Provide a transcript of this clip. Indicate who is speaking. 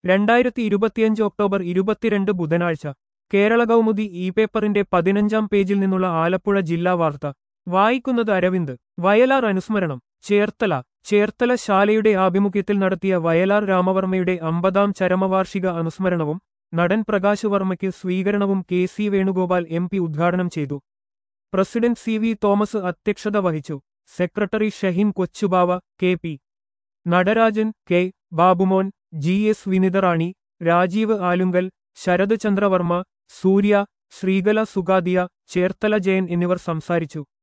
Speaker 1: രണ്ടായിരത്തി ഇരുപത്തിയഞ്ച് ഒക്ടോബർ ഇരുപത്തിരണ്ട് ബുധനാഴ്ച കേരള കൗമുദി ഇ പേപ്പറിന്റെ പതിനഞ്ചാം പേജിൽ നിന്നുള്ള ആലപ്പുഴ ജില്ലാ വാർത്ത വായിക്കുന്നത് അരവിന്ദ് വയലാർ അനുസ്മരണം ചേർത്തല ചേർത്തല ശാലയുടെ ആഭിമുഖ്യത്തിൽ നടത്തിയ വയലാർ രാമവർമ്മയുടെ അമ്പതാം ചരമവാർഷിക അനുസ്മരണവും നടൻ പ്രകാശ് വർമ്മയ്ക്ക് സ്വീകരണവും K C Venugopal M P ഉദ്ഘാടനം ചെയ്തു പ്രസിഡന്റ് സി വി തോമസ് അധ്യക്ഷത വഹിച്ചു secretary Shaheen Kochubava K P Natarajan K Babumon G S Vinitharani Rajeev Alunkal Sarath Chandravarma Surya Sreekala Sugadiya Cherthala Jayan എന്നിവർ സംസാരിച്ചു